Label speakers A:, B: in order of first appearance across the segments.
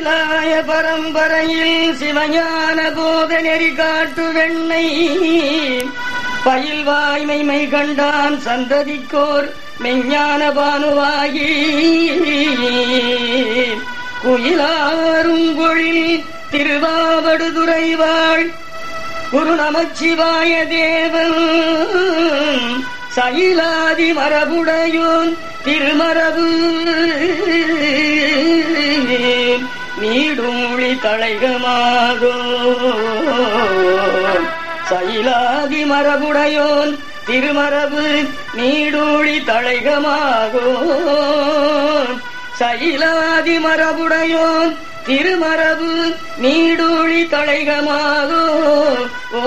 A: கைலாய பரம்பரையில் சிவஞான போத நெறி காட்டு வெண்ணை பயில் வாய்மைமை கண்டான் சந்ததிக்கோர் மெஞ்ஞான பானுவாகி குயிலாருங்கொழில் திருவாவடுதுறைவாள் குரு நமச்சிவாய தேவன் சயிலாதி மரபுடையோன் திருமரபு நீடுமொழி தலைகமாகோ சயிலாதி மரபுடையோன் திருமரபு நீடூழி தலைகமாகோ சயிலாதி மரபுடையோன் திருமரபு நீடூழி தலைகமாகோ ஓ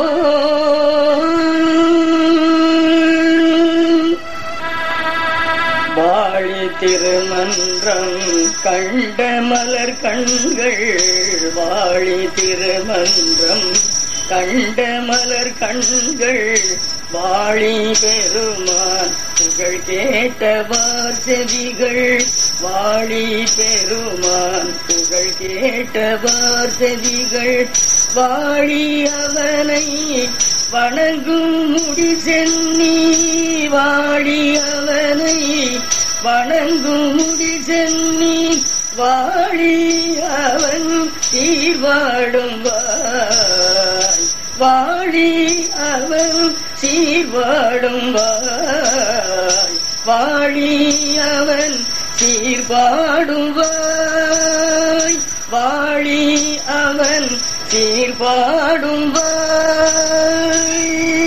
A: வாழி திருமன்றம் கண்ட மலர் கண்கள் வாழி திருமன்றம் கண்ட மலர் கண்கள் வாழி பெருமான் புகழ் கேட்டவார் செவிகள் வாழி பெருமான் புகழ் கேட்டவார் செவிகள் வாழி அவனை வணங்கும் முடி சென்னி வாழி அவனை வணங்கும் முடி சென்னி வாழி அவன் சீர்வாடும் வாய் வாழி அவன் சீர்வாடும் வாய் வாழி அவன் சீர்பாடும் வாய் வாழி அவன் சீர்பாடும் வாய்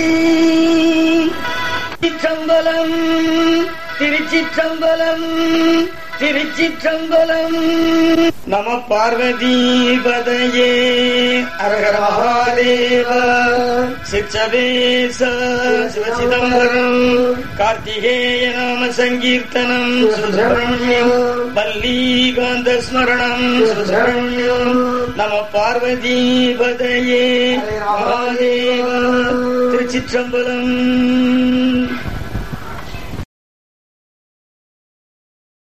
A: திருச்சிற்றம்பலம் திருச்சிற்றம்பலம் திருச்சிற்றம்பலம் நம பார்வதீபதையே அரகர மகாதேவ சிற்சவேச சிவசிதம்பரம் கார்த்திகேய நாம சங்கீர்த்தனம் சுதரண்யம் வல்லீகாந்த ஸ்மரணம் சுதரண்யம் நம பார்வதீபதையே மகாதேவ திருச்சிற்றம்பலம்